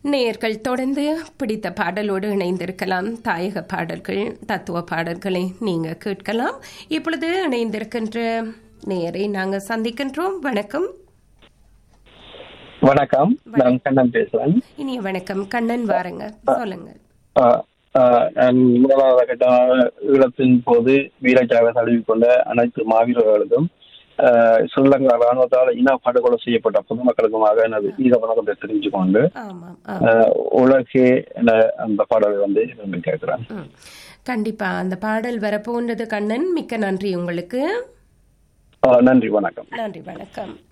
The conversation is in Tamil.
நேயர்கள் தொடர்ந்து பிடித்த பாடலோடு இணைந்திருக்கலாம் தாயக பாடல்கள் தத்துவ பாடல்களை நீங்க கேட்கலாம் இப்பொழுது இணைந்திருக்கின்ற நேயரை நாங்க சந்திக்கின்றோம் வணக்கம் வணக்கம் நான் கண்ணன் பேசுறேன் இனிய வணக்கம் கண்ணன் வாருங்க சொல்லுங்க ஆஹ் ஆஹ் நான் முதலாவது கட்டமாக ஈழத்தின் போது வீரச்சாவை தழுவிக்கொண்ட அனைத்து மாவீரர்களுக்கும் ஆஹ் ஸ்ரீலங்கா ராணுவத்தால் இன படுகொலை செய்யப்பட்ட பொதுமக்களுக்குமாக எனது ஈர வணக்கத்தை தெரிவித்துக் கொண்டு ஆமாம் ஆ. ஆஹ் உலகே என அந்த பாடலை வந்து விரும்பி கேட்கிறேன் ம். கண்டிப்பா அந்த பாடல் வரப்போன்றது கண்ணன் மிக்க நன்றி உங்களுக்கு ஆஹ் நன்றி வணக்கம் நன்றி வணக்கம்